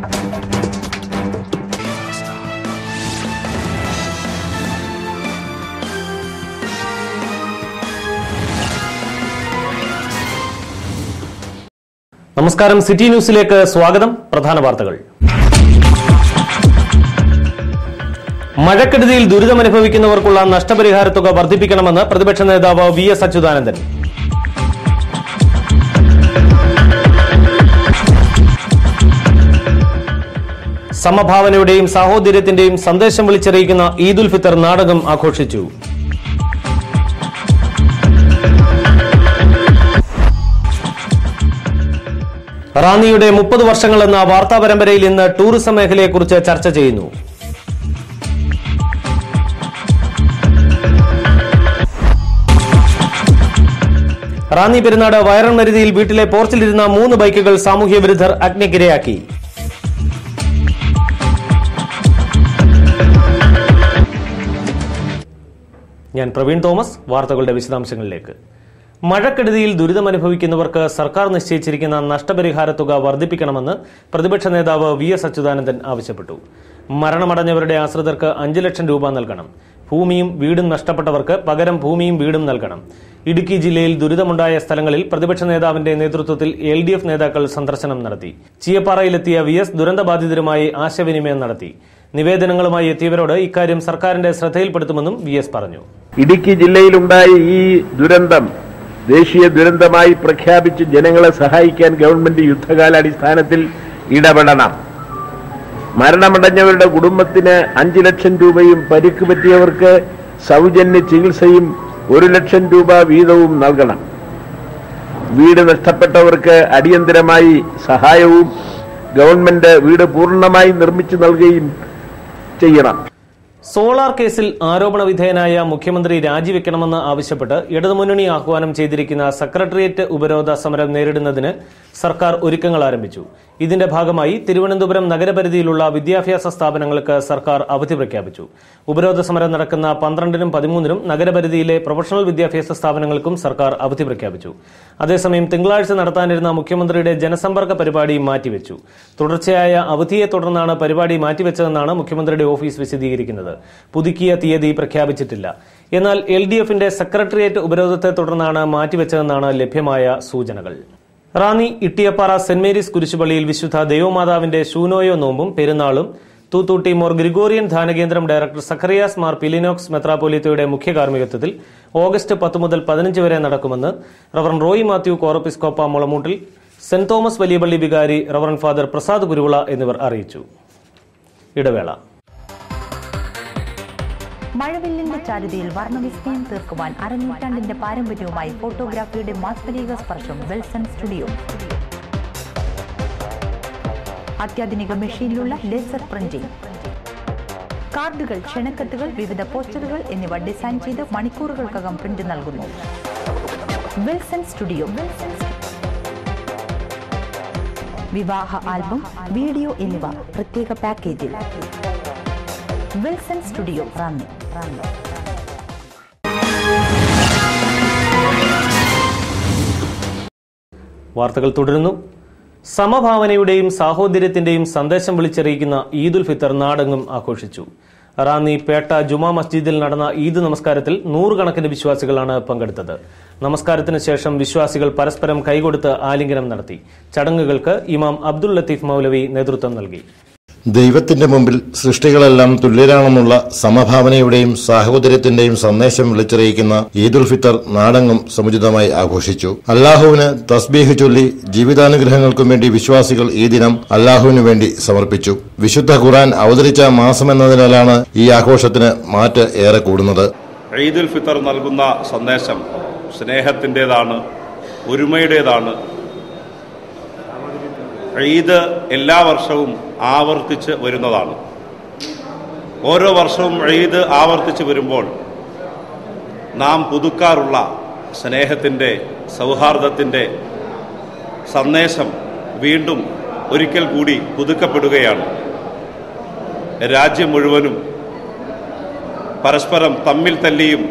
നമസ്കാരം സിറ്റി ന്യൂസിലേക്ക് സ്വാഗതം പ്രധാന വാർത്തകൾ മഴക്കെടുതിയിൽ ദുരിതമനുഭവിക്കുന്നവർക്കുള്ള നഷ്ടപരിഹാര തുക വർദ്ധിപ്പിക്കണമെന്ന് പ്രതിപക്ഷ നേതാവ് വി എസ് അച്യുതാനന്ദൻ സമഭാവനയുടെയും സാഹോദര്യത്തിന്റെയും സന്ദേശം വിളിച്ചറിയിക്കുന്ന ഈദുൽ ഫിത്തർ നാടകം ആഘോഷിച്ചു റാന്നിയുടെ മുപ്പത് വർഷങ്ങൾ എന്ന വാർത്താ പരമ്പരയിൽ ഇന്ന് ടൂറിസം മേഖലയെക്കുറിച്ച് ചർച്ച ചെയ്യുന്നു റാന്നി പെരുന്നാട് വയറൺ മരുതിയിൽ വീട്ടിലെ പോർച്ചിലിരുന്ന മൂന്ന് ബൈക്കുകൾ സാമൂഹ്യ വിരുദ്ധർ അഗ്നിക്കിരയാക്കി ഞാൻ പ്രവീൺ തോമസ് വാർത്തകളുടെ വിശദാംശങ്ങളിലേക്ക് മഴക്കെടുതിയിൽ ദുരിതമനുഭവിക്കുന്നവർക്ക് സർക്കാർ നിശ്ചയിച്ചിരിക്കുന്ന നഷ്ടപരിഹാര തുക വർദ്ധിപ്പിക്കണമെന്ന് പ്രതിപക്ഷ നേതാവ് വി എസ് അച്യുതാനന്ദൻ ആവശ്യപ്പെട്ടു മരണമടഞ്ഞവരുടെ ആശ്രിതർക്ക് അഞ്ചു ലക്ഷം രൂപ നൽകണം ഭൂമിയും വീടും നഷ്ടപ്പെട്ടവർക്ക് പകരം ഭൂമിയും വീടും നൽകണം ഇടുക്കി ജില്ലയിൽ ദുരിതമുണ്ടായ സ്ഥലങ്ങളിൽ പ്രതിപക്ഷ നേതാവിന്റെ നേതൃത്വത്തിൽ എൽ ഡി എഫ് നേതാക്കൾ സന്ദർശനം നടത്തി ചീയപ്പാറയിലെത്തിയ വി എസ് ദുരന്തബാധിതരുമായി ആശയവിനിമയം നടത്തി നിവേദനങ്ങളുമായി എത്തിയവരോട് ഇക്കാര്യം സർക്കാരിന്റെ ശ്രദ്ധയിൽപ്പെടുത്തുമെന്നും വി എസ് പറഞ്ഞു ഇടുക്കി ജില്ലയിലുണ്ടായ ഈ ദുരന്തം ദേശീയ ദുരന്തമായി പ്രഖ്യാപിച്ച് ജനങ്ങളെ സഹായിക്കാൻ ഗവൺമെന്റ് യുദ്ധകാലാടിസ്ഥാനത്തിൽ ഇടപെടണം മരണമടഞ്ഞവരുടെ കുടുംബത്തിന് അഞ്ചു ലക്ഷം രൂപയും പരിക്ക് പറ്റിയവർക്ക് സൗജന്യ ചികിത്സയും ഒരു ലക്ഷം രൂപ വീതവും നൽകണം വീട് നഷ്ടപ്പെട്ടവർക്ക് അടിയന്തരമായി സഹായവും ഗവൺമെന്റ് വീട് പൂർണ്ണമായി നിർമ്മിച്ചു നൽകുകയും ചെയ്യണം സോളാർ കേസിൽ ആരോപണ വിധേയനായ മുഖ്യമന്ത്രി രാജിവെക്കണമെന്ന് ആവശ്യപ്പെട്ട് ഇടതുമുന്നണി ആഹ്വാനം ചെയ്തിരിക്കുന്ന സെക്രട്ടേറിയറ്റ് ഉപരോധ സമരം നേരിടുന്നതിന് സർക്കാർ ഒരുക്കങ്ങൾ ആരംഭിച്ചു ഇതിന്റെ ഭാഗമായി തിരുവനന്തപുരം നഗരപരിധിയിലുള്ള വിദ്യാഭ്യാസ സ്ഥാപനങ്ങൾക്ക് സർക്കാർ അവധി പ്രഖ്യാപിച്ചു ഉപരോധ സമരം നടക്കുന്ന പന്ത്രണ്ടിനും പതിമൂന്നിനും നഗരപരിധിയിലെ പ്രൊഫഷണൽ വിദ്യാഭ്യാസ സ്ഥാപനങ്ങൾക്കും സർക്കാർ അവധി പ്രഖ്യാപിച്ചു അതേസമയം തിങ്കളാഴ്ച നടത്താനിരുന്ന മുഖ്യമന്ത്രിയുടെ ജനസമ്പർക്ക പരിപാടി മാറ്റിവെച്ചു തുടർച്ചയായ അവധിയെ തുടർന്നാണ് പരിപാടി മാറ്റിവെച്ചതെന്നാണ് മുഖ്യമന്ത്രിയുടെ ഓഫീസ് വിശദീകരിക്കുന്നത് പുതുക്കിയ തീയതി പ്രഖ്യാപിച്ചിട്ടില്ല എന്നാൽ എൽ ഡി എഫിന്റെ സെക്രട്ടേറിയറ്റ് ഉപരോധത്തെ തുടർന്നാണ് മാറ്റിവെച്ചതെന്നാണ് ലഭ്യമായ സൂചനകൾ റാന്നി ഇട്ടിയപ്പാറ സെന്റ് മേരീസ് കുരിശുപള്ളിയിൽ വിശുദ്ധ ദൈവമാതാവിന്റെ ശൂനോയോ നോമ്പും പെരുന്നാളും തൂത്തൂട്ടി മോർ ഗ്രിഗോറിയൻ ധ്യാനകേന്ദ്രം ഡയറക്ടർ സഖറിയാസ് മാർ പിലിനോക്സ് മെത്രാപോലിത്തയുടെ മുഖ്യ കാർമ്മികത്വത്തിൽ ഓഗസ്റ്റ് പത്ത് മുതൽ പതിനഞ്ച് വരെ നടക്കുമെന്ന് റവറൻ റോയി മാത്യു കോറപ്പിസ്കോപ്പ മുളമൂട്ടിൽ സെന്റ് തോമസ് വലിയപള്ളി വികാരി റവറൻ ഫാദർ പ്രസാദ് കുരുവിള എന്നിവർ അറിയിച്ചു ഇടവേള മഴവില്ലിന്റെ ചാരുതയിൽ വർണ്ണവിസ്മയം തീർക്കുവാൻ അരനൂറ്റാണ്ടിന്റെ പാരമ്പര്യവുമായി ഫോട്ടോഗ്രാഫിയുടെ മാസ്മരിക സ്പർശം വെൽസൺ സ്റ്റുഡിയോ അത്യാധുനിക മെഷീനിലുള്ള ലേസർ പ്രിന്റിംഗ് കാർഡുകൾ ക്ഷണക്കത്തുകൾ വിവിധ പോസ്റ്ററുകൾ എന്നിവ ഡിസൈൻ ചെയ്ത് മണിക്കൂറുകൾക്കകം പ്രിന്റ് നൽകുന്നു വിൽസൺ സ്റ്റുഡിയോ വിവാഹ ആൽബം വീഡിയോ എന്നിവ പ്രത്യേക പാക്കേജിൽ വിൽസൺ സ്റ്റുഡിയോ റാന്നി റാന്നി വാർത്തകൾ തുടരുന്നു സമഭാവനയുടെയും സാഹോദര്യത്തിന്റെയും സന്ദേശം വിളിച്ചറിയിക്കുന്ന ഈദുൽ ഫിത്തർ നാടെങ്ങും ആഘോഷിച്ചു റാന്നി പേട്ട ജുമാ മസ്ജിദിൽ നടന്ന ഈദ് നമസ്കാരത്തിൽ നൂറുകണക്കിന് വിശ്വാസികളാണ് പങ്കെടുത്തത് നമസ്കാരത്തിന് ശേഷം വിശ്വാസികൾ പരസ്പരം കൈകൊടുത്ത് ആലിംഗനം നടത്തി ചടങ്ങുകൾക്ക് ഇമാം അബ്ദുൽ ലത്തീഫ് മൗലവി നേതൃത്വം നൽകി ദൈവത്തിന്റെ മുമ്പിൽ സൃഷ്ടികളെല്ലാം തുല്യരാണെന്നുള്ള സമഭാവനയുടെയും സാഹോദര്യത്തിന്റെയും സന്ദേശം വിളിച്ചറിയിക്കുന്ന ഈദുൽ ഫിത്തർ നാടെങ്ങും സമുചിതമായി ആഘോഷിച്ചു അല്ലാഹുവിന് തസ്ബീഹ് ചൊല്ലി ജീവിതാനുഗ്രഹങ്ങൾക്കും വേണ്ടി വിശ്വാസികൾ ഈ ദിനം അല്ലാഹുവിനു വേണ്ടി സമർപ്പിച്ചു വിശുദ്ധ ഖുറാൻ അവതരിച്ച മാസമെന്നതിനാലാണ് ഈ ആഘോഷത്തിന് മാറ്റ് ഏറെ കൂടുന്നത് ഈദുൽ ഫിത്തർ നൽകുന്ന സന്ദേശം സ്നേഹത്തിൻ്റെതാണ് ഒരുമയുടേതാണ് ഈദ് എല്ലാ വർഷവും ആവർത്തിച്ച് വരുന്നതാണ് ഓരോ വർഷവും ഈദ് ആവർത്തിച്ച് വരുമ്പോൾ നാം പുതുക്കാറുള്ള സ്നേഹത്തിൻ്റെ സൗഹാർദ്ദത്തിൻ്റെ സന്ദേശം വീണ്ടും ഒരിക്കൽ കൂടി പുതുക്കപ്പെടുകയാണ് രാജ്യം മുഴുവനും പരസ്പരം തമ്മിൽ തല്ലിയും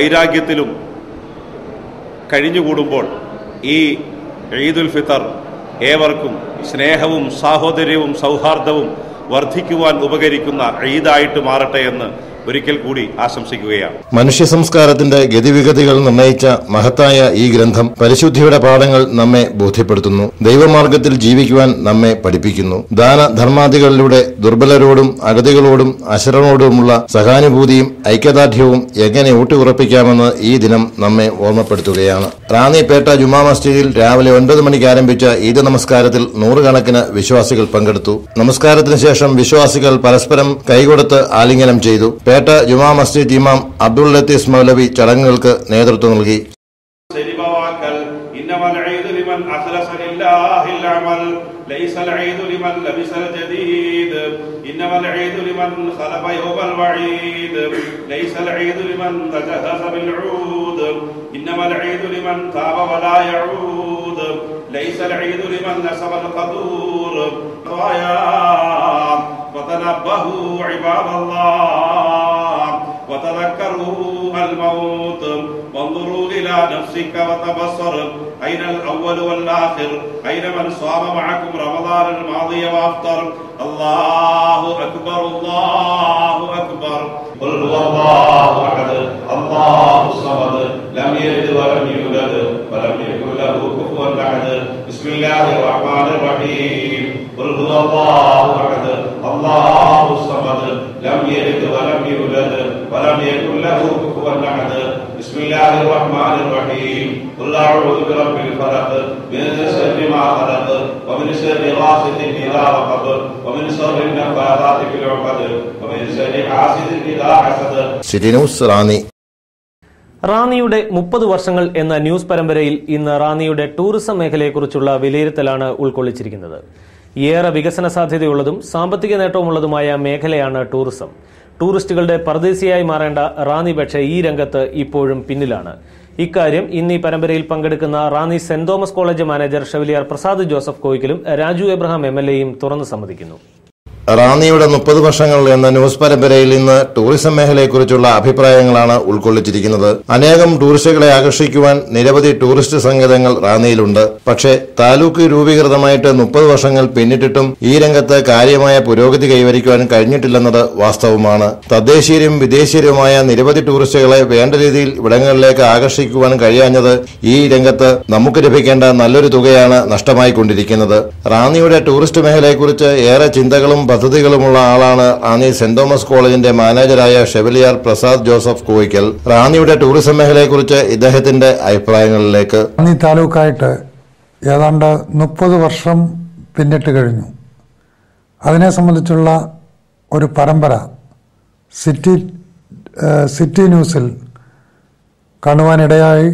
വൈരാഗ്യത്തിലും കഴിഞ്ഞുകൂടുമ്പോൾ ഈ ഈദുൽ ഫിത്തർ ഏവർക്കും സ്നേഹവും സാഹോദര്യവും സൗഹാർദ്ദവും വർദ്ധിക്കുവാൻ ഉപകരിക്കുന്ന ഈദായിട്ട് മാറട്ടെ എന്ന് ഒരിക്കൽ കൂടി ആശംസിക്കുകയാണ് മനുഷ്യ സംസ്കാരത്തിന്റെ ഗതിവിഗതികൾ നിർണയിച്ച മഹത്തായ ഈ ഗ്രന്ഥം പരിശുദ്ധിയുടെ പാഠങ്ങൾ നമ്മെ ബോധ്യപ്പെടുത്തുന്നു ദൈവമാർഗത്തിൽ ജീവിക്കുവാൻ നമ്മെ പഠിപ്പിക്കുന്നു ദാന ധർമാദികളിലൂടെ ദുർബലരോടും അഗതികളോടും അശരണോടുമുള്ള സഹാനുഭൂതിയും ഐക്യദാർഢ്യവും എങ്ങനെ ഊട്ടിയുറപ്പിക്കാമെന്ന് ഈ ദിനം നമ്മെ ഓർമ്മപ്പെടുത്തുകയാണ് റാന്നിപേട്ട ജുമാ മസ്ജിദിൽ രാവിലെ ഒൻപത് മണിക്ക് ആരംഭിച്ച ഈദ് നമസ്കാരത്തിൽ നൂറുകണക്കിന് വിശ്വാസികൾ പങ്കെടുത്തു നമസ്കാരത്തിന് ശേഷം വിശ്വാസികൾ പരസ്പരം കൈകൊടുത്ത് ആലിംഗനം ചെയ്തു പേട്ട ജുമാ മസ്ജിദ് ഇമാം അബ്ദുൾ ലത്തീഫ് മൗലവി ചടങ്ങുകൾക്ക് നേതൃത്വം നൽകി سيبواكل إنما العيد لمن أخلص لله العمل ليس العيد لمن لبس الجديد إنما العيد لمن خلف يوم الوعيد ليس العيد لمن تجهز بالعود إنما العيد لمن تاب ولا يعود ليس العيد لمن نسب القدور فتنبهوا عباد الله وتذكروا الموت وانظروا إلى نفسك وتبصر أين الأول والآخر أين من صام معكم رمضان الماضي وأفطر الله أكبر الله أكبر قل هو الله أحد الله الصمد لم يلد ولم يولد ولم يكن له كفوا أحد بسم الله الرحمن الرحيم قل هو الله أحد الله الصمد لم يلد ولم يولد ولم يكن له كفوا أحد بسم الله الرحمن الرحيم قل أعوذ برب الفلق من شر ما خلق ومن شر غاسق إذا وقب ومن شر النفاثات في العقد ومن شر حاسد إذا حسد സിറ്റി ന്യൂസ് റാന്നി റാന്നിയുടെ മുപ്പത് വർഷങ്ങൾ എന്ന ന്യൂസ് പരമ്പരയിൽ ഇന്ന് റാന്നിയുടെ ടൂറിസം മേഖലയെക്കുറിച്ചുള്ള വിലയിരുത്തലാണ് ഉൾക്കൊള്ളിച്ചിരിക്കുന്നത് ഏറെ വികസന സാധ്യതയുള്ളതും സാമ്പത്തിക നേട്ടവുമുള്ളതുമായ മേഖലയാണ് ടൂറിസം ടൂറിസ്റ്റുകളുടെ പർദേശിയായി മാറേണ്ട റാന്നി പക്ഷേ ഈ രംഗത്ത് ഇപ്പോഴും പിന്നിലാണ് ഇക്കാര്യം ഇന്ന് ഈ പരമ്പരയിൽ പങ്കെടുക്കുന്ന Ranni saint Thomas college manager chevalier Prasad Joseph കോയിക്കലും രാജു എബ്രഹാം എം എൽ എയും തുറന്നു സമ്മതിക്കുന്നു റാന്നിയുടെ മുപ്പത് വർഷങ്ങൾ എന്ന ന്യൂസ് പരമ്പരയിൽ ഇന്ന് ടൂറിസം മേഖലയെക്കുറിച്ചുള്ള അഭിപ്രായങ്ങളാണ് ഉൾക്കൊള്ളിച്ചിരിക്കുന്നത് അനേകം ടൂറിസ്റ്റുകളെ ആകർഷിക്കുവാൻ നിരവധി ടൂറിസ്റ്റ് സംഗതങ്ങൾ റാന്നിയിലുണ്ട് പക്ഷേ താലൂക്ക് രൂപീകൃതമായിട്ട് മുപ്പത് വർഷങ്ങൾ പിന്നിട്ടിട്ടും ഈ രംഗത്ത് കാര്യമായ പുരോഗതി കൈവരിക്കുവാൻ കഴിഞ്ഞിട്ടില്ലെന്നത് വാസ്തവമാണ് തദ്ദേശീയരും വിദേശീയരുമായ നിരവധി ടൂറിസ്റ്റുകളെ വേണ്ട രീതിയിൽ ഇവിടങ്ങളിലേക്ക് ആകർഷിക്കുവാൻ കഴിയാഞ്ഞത് ഈ രംഗത്ത് നമുക്ക് ലഭിക്കേണ്ട നല്ലൊരു തുകയാണ് നഷ്ടമായിക്കൊണ്ടിരിക്കുന്നത് റാന്നിയുടെ ടൂറിസ്റ്റ് മേഖലയെക്കുറിച്ച് ഏറെ ചിന്തകളും പദ്ധതികളുമുള്ള ആളാണ് റാന്നി സെന്റ് തോമസ് കോളേജിന്റെ മാനേജരായ ഷെവലിയാർ പ്രസാദ് ജോസഫ് കോയിക്കൽ റാന്നിയുടെ ടൂറിസം മേഖലയെക്കുറിച്ച് ഇദ്ദേഹത്തിന്റെ അഭിപ്രായങ്ങളിലേക്ക് റാന്നി താലൂക്കായിട്ട് ഏതാണ്ട് മുപ്പത് വർഷം പിന്നിട്ട് കഴിഞ്ഞു അതിനെ സംബന്ധിച്ചുള്ള ഒരു പരമ്പര സിറ്റി ഏഹ്, സിറ്റി ന്യൂസിൽ കാണുവാനിടയായി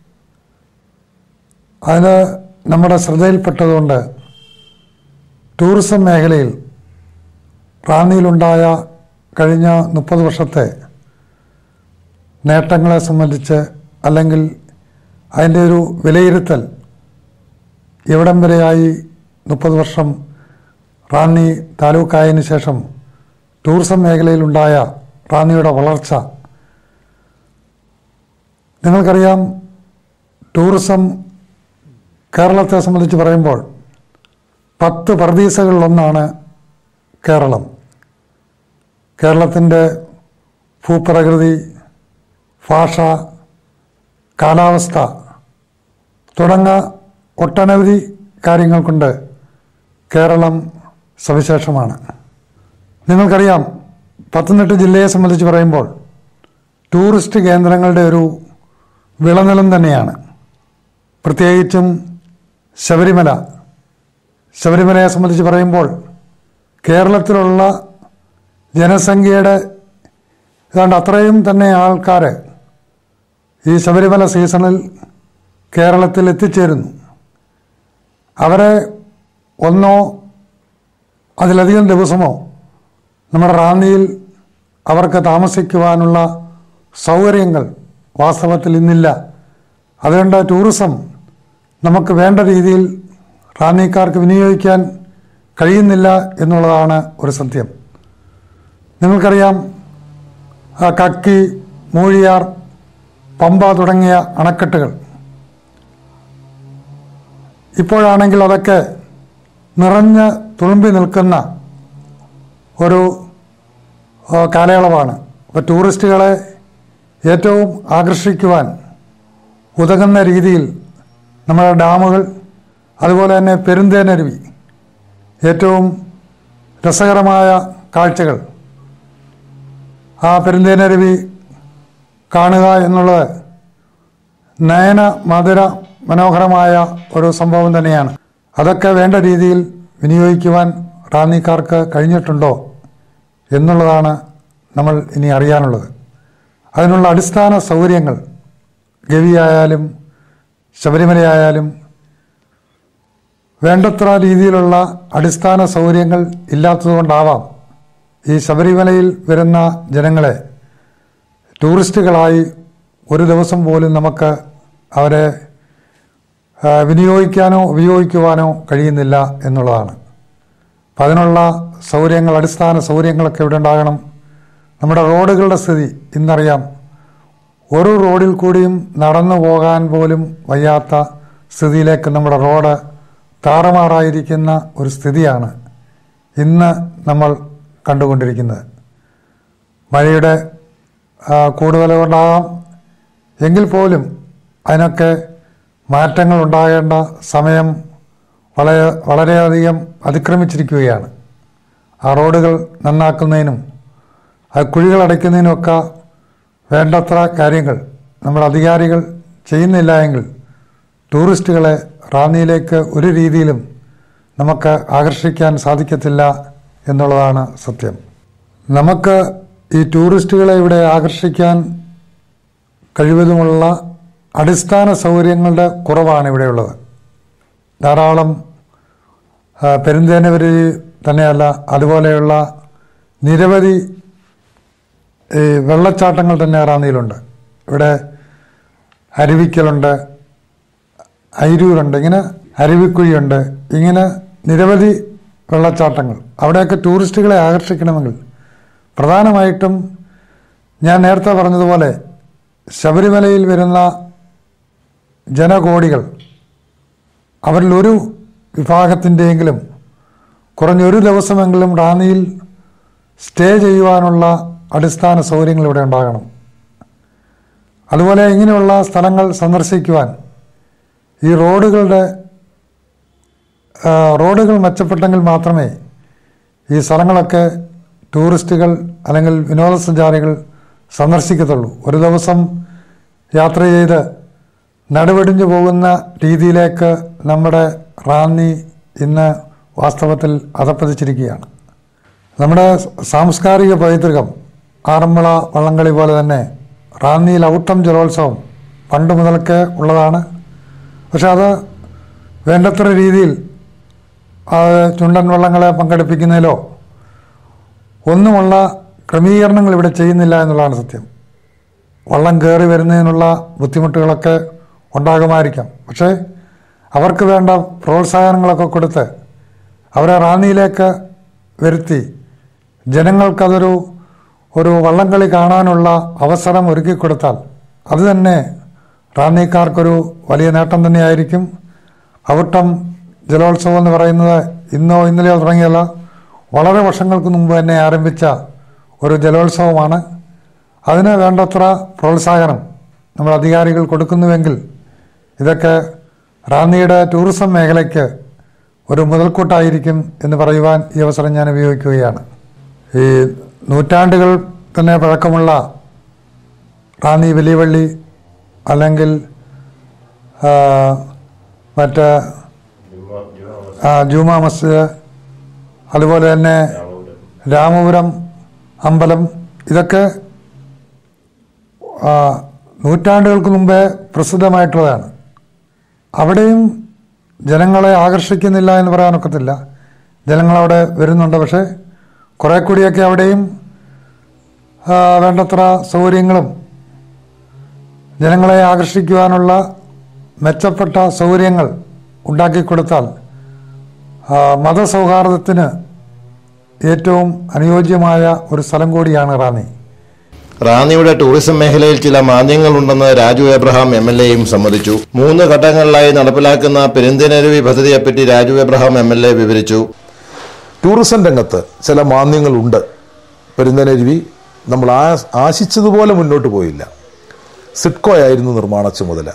അതിന് നമ്മുടെ ശ്രദ്ധയിൽപ്പെട്ടതുകൊണ്ട് ടൂറിസം മേഖലയിൽ റാന്നിയിലുണ്ടായ കഴിഞ്ഞ മുപ്പത് വർഷത്തെ നേട്ടങ്ങളെ സംബന്ധിച്ച് അല്ലെങ്കിൽ അതിൻ്റെ ഒരു വിലയിരുത്തൽ എവിടം വരെയായി മുപ്പത് വർഷം റാന്നി താലൂക്കായതിനു ശേഷം ടൂറിസം മേഖലയിലുണ്ടായ റാന്നിയുടെ വളർച്ച നിങ്ങൾക്കറിയാം ടൂറിസം കേരളത്തെ സംബന്ധിച്ച് പറയുമ്പോൾ പത്ത് പ്രതീസകളിലൊന്നാണ് കേരളം കേരളത്തിൻ്റെ ഭൂപ്രകൃതി ഭാഷ കാലാവസ്ഥ തുടങ്ങ ഒട്ടനവധി കാര്യങ്ങൾ കൊണ്ട് കേരളം സവിശേഷമാണ് നിങ്ങൾക്കറിയാം പത്തനംതിട്ട ജില്ലയെ സംബന്ധിച്ച് പറയുമ്പോൾ ടൂറിസ്റ്റ് കേന്ദ്രങ്ങളുടെ ഒരു വിളനിലം തന്നെയാണ് പ്രത്യേകിച്ചും ശബരിമല ശബരിമലയെ സംബന്ധിച്ച് പറയുമ്പോൾ കേരളത്തിലുള്ള ജനസംഖ്യയുടെ ഏതാണ്ട് അത്രയും തന്നെ ആൾക്കാർ ഈ ശബരിമല സീസണിൽ കേരളത്തിൽ എത്തിച്ചേരുന്നു അവരെ ഒന്നോ അതിലധികം ദിവസമോ നമ്മുടെ റാന്നിയിൽ അവർക്ക് താമസിക്കുവാനുള്ള സൗകര്യങ്ങൾ വാസ്തവത്തിൽ ഇന്നില്ല അതുകൊണ്ട് ടൂറിസം നമുക്ക് വേണ്ട രീതിയിൽ റാന്നിക്കാർക്ക് വിനിയോഗിക്കാൻ കഴിയുന്നില്ല എന്നുള്ളതാണ് ഒരു സത്യം നിങ്ങൾക്കറിയാം ആ കക്കി മൂഴിയാർ പമ്പ തുടങ്ങിയ അണക്കെട്ടുകൾ ഇപ്പോഴാണെങ്കിൽ അതൊക്കെ നിറഞ്ഞ് തുളുമ്പി നിൽക്കുന്ന ഒരു ആ, കാലയളവാണ് അപ്പോൾ ടൂറിസ്റ്റുകളെ ഏറ്റവും ആകർഷിക്കുവാൻ ഉതകുന്ന രീതിയിൽ നമ്മുടെ ഡാമുകൾ അതുപോലെ തന്നെ പെരുന്തേനരുവി ഏറ്റവും രസകരമായ കാഴ്ചകൾ ആ പെരുന്തേനരുവി കാണുക എന്നുള്ളത് നയന മധുര മനോഹരമായ ഒരു സംഭവം തന്നെയാണ് അതൊക്കെ വേണ്ട രീതിയിൽ വിനിയോഗിക്കുവാൻ റാന്നിക്കാർക്ക് കഴിഞ്ഞിട്ടുണ്ടോ എന്നുള്ളതാണ് നമ്മൾ ഇനി അറിയാനുള്ളത് അതിനുള്ള അടിസ്ഥാന സൗകര്യങ്ങൾ ഗവിയായാലും ശബരിമലയായാലും വേണ്ടത്ര രീതിയിലുള്ള അടിസ്ഥാന സൗകര്യങ്ങൾ ഇല്ലാത്തതുകൊണ്ടാവാം ഈ ശബരിമലയിൽ വരുന്ന ജനങ്ങളെ ടൂറിസ്റ്റുകളായി ഒരു ദിവസം പോലും നമുക്ക് അവരെ ആ, വിനിയോഗിക്കാനോ ഉപയോഗിക്കുവാനോ കഴിയുന്നില്ല എന്നുള്ളതാണ് അപ്പം അതിനുള്ള സൗകര്യങ്ങൾ അടിസ്ഥാന സൗകര്യങ്ങളൊക്കെ ഇവിടെ ഉണ്ടാകണം നമ്മുടെ റോഡുകളുടെ സ്ഥിതി ഇന്നറിയാം ഒരു റോഡിൽ കൂടിയും നടന്നു പോകാൻ പോലും വയ്യാത്ത സ്ഥിതിയിലേക്ക് നമ്മുടെ റോഡ് താറുമാറായിരിക്കുന്ന ഒരു സ്ഥിതിയാണ് ഇന്ന് നമ്മൾ കണ്ടുകൊണ്ടിരിക്കുന്നത് മഴയുടെ ആ, കൂടുതൽ കൊണ്ടാകാം എങ്കിൽ പോലും അതിനൊക്കെ മാറ്റങ്ങൾ ഉണ്ടാകേണ്ട സമയം വളരെ വളരെയധികം അതിക്രമിച്ചിരിക്കുകയാണ് ആ റോഡുകൾ നന്നാക്കുന്നതിനും ആ കുഴികൾ അടയ്ക്കുന്നതിനുമൊക്കെ വേണ്ടത്ര കാര്യങ്ങൾ നമ്മുടെ അധികാരികൾ ചെയ്യുന്നില്ല എങ്കിൽ ടൂറിസ്റ്റുകളെ റാന്നിയിലേക്ക് ഒരു രീതിയിലും നമുക്ക് ആകർഷിക്കാൻ സാധിക്കത്തില്ല എന്നുള്ളതാണ് സത്യം നമുക്ക് ഈ ടൂറിസ്റ്റുകളെ ഇവിടെ ആകർഷിക്കാൻ കഴിവതുമുള്ള അടിസ്ഥാന സൗകര്യങ്ങളുടെ കുറവാണ് ഇവിടെയുള്ളത് ധാരാളം ആ, പെരുന്തേനവരി തന്നെയല്ല അതുപോലെയുള്ള നിരവധി ഈ വെള്ളച്ചാട്ടങ്ങൾ തന്നെ റാന്നിയിലുണ്ട് ഇവിടെ അരുവിക്കലുണ്ട് അയിരൂരുണ്ട് ഇങ്ങനെ അരുവിക്കുഴിയുണ്ട് ഇങ്ങനെ നിരവധി വെള്ളച്ചാട്ടങ്ങൾ അവിടെയൊക്കെ ടൂറിസ്റ്റുകളെ ആകർഷിക്കണമെങ്കിൽ പ്രധാനമായിട്ടും ഞാൻ നേരത്തെ പറഞ്ഞതുപോലെ ശബരിമലയിൽ വരുന്ന ജനകോടികൾ അവരിൽ ഒരു വിഭാഗത്തിൻ്റെയെങ്കിലും കുറഞ്ഞൊരു ദിവസമെങ്കിലും റാന്നിയിൽ സ്റ്റേ ചെയ്യുവാനുള്ള അടിസ്ഥാന സൗകര്യങ്ങൾ ഇവിടെ ഉണ്ടാകണം അതുപോലെ ഇങ്ങനെയുള്ള സ്ഥലങ്ങൾ സന്ദർശിക്കുവാൻ ഈ റോഡുകളുടെ ആ, റോഡുകൾ മെച്ചപ്പെട്ടെങ്കിൽ മാത്രമേ ഈ സ്ഥലങ്ങളൊക്കെ ടൂറിസ്റ്റുകൾ അല്ലെങ്കിൽ വിനോദസഞ്ചാരികൾ സന്ദർശിക്കത്തുള്ളൂ ഒരു ദിവസം യാത്ര ചെയ്ത് നടുവെടിഞ്ഞു പോകുന്ന രീതിയിലേക്ക് നമ്മുടെ റാന്നി ഇന്ന് വാസ്തവത്തിൽ അധപ്പതിച്ചിരിക്കുകയാണ് നമ്മുടെ സാംസ്കാരിക പൈതൃകം ആറന്മുള വള്ളംകളി പോലെ തന്നെ റാന്നിയിൽ ഔട്ടം ജലോത്സവം പണ്ട് മുതൽക്കേ ഉള്ളതാണ് പക്ഷെ അത് വേണ്ടത്ര രീതിയിൽ അത് ചുണ്ടൻ വള്ളങ്ങളെ പങ്കെടുപ്പിക്കുന്നതിലോ ഒന്നുമുള്ള ക്രമീകരണങ്ങൾ ഇവിടെ ചെയ്യുന്നില്ല എന്നുള്ളതാണ് സത്യം വള്ളം കയറി വരുന്നതിനുള്ള ബുദ്ധിമുട്ടുകളൊക്കെ ഉണ്ടാകുമായിരിക്കാം പക്ഷേ അവർക്ക് വേണ്ട പ്രോത്സാഹനങ്ങളൊക്കെ കൊടുത്ത് അവരെ റാന്നിയിലേക്ക് വരുത്തി ജനങ്ങൾക്കതൊരു ഒരു വള്ളംകളി കാണാനുള്ള അവസരം ഒരുക്കി കൊടുത്താൽ അത് തന്നെ റാന്നിക്കാർക്കൊരു വലിയ നേട്ടം തന്നെയായിരിക്കും ഔട്ടം ജലോത്സവം എന്ന് പറയുന്നത് ഇന്നോ ഇന്നലെയോ തുടങ്ങിയല്ല വളരെ വർഷങ്ങൾക്ക് മുമ്പ് തന്നെ ആരംഭിച്ച ഒരു ജലോത്സവമാണ് അതിന് വേണ്ടത്ര പ്രോത്സാഹനം നമ്മൾ അധികാരികൾ കൊടുക്കുന്നുവെങ്കിൽ ഇതൊക്കെ റാന്നിയുടെ ടൂറിസം മേഖലയ്ക്ക് ഒരു മുതൽക്കൂട്ടായിരിക്കും എന്ന് പറയുവാൻ ഈ അവസരം ഞാൻ ഉപയോഗിക്കുകയാണ് ഈ നൂറ്റാണ്ടുകൾ തന്നെ പഴക്കമുള്ള റാന്നി വലിയവള്ളി അല്ലെങ്കിൽ ആ, മറ്റ് ആ, ജുമാ മസ്ജിദ് അതുപോലെ തന്നെ രാമപുരം അമ്പലം ഇതൊക്കെ ആ, നൂറ്റാണ്ടുകൾക്ക് മുമ്പേ പ്രസിദ്ധമായിട്ടുള്ളതാണ് അവിടെയും ജനങ്ങളെ ആകർഷിക്കുന്നില്ല എന്ന് പറയാനൊക്കത്തില്ല ജനങ്ങളവിടെ വരുന്നുണ്ട് പക്ഷേ കുറേ കൂടിയൊക്കെ അവിടെയും ആ, വേണ്ടത്ര സൗകര്യങ്ങളും ജനങ്ങളെ ആകർഷിക്കുവാനുള്ള മെച്ചപ്പെട്ട സൗകര്യങ്ങൾ ഉണ്ടാക്കിക്കൊടുത്താൽ ആ, മതസൗഹാർദ്ദത്തിന് ഏറ്റവും അനുയോജ്യമായ ഒരു സ്ഥലം കൂടിയാണ് റാന്നി റാന്നിയുടെ ടൂറിസം മേഖലയിൽ ചില മാന്ദ്യങ്ങളുണ്ടെന്ന് രാജു എബ്രഹാം എം എൽ എയും സമ്മതിച്ചു മൂന്ന് ഘട്ടങ്ങളിലായി നടപ്പിലാക്കുന്ന പെരിന്തനരുവി പദ്ധതിയെപ്പറ്റി Raju Abraham M L A വിവരിച്ചു ടൂറിസം രംഗത്ത് ചില മാന്ദ്യങ്ങളുണ്ട് പെരുന്തനരുവി നമ്മൾ ആ ആശിച്ചതുപോലെ മുന്നോട്ട് പോയില്ല സിഡ്കോ ആയിരുന്നു നിർമ്മാണ ചുമതല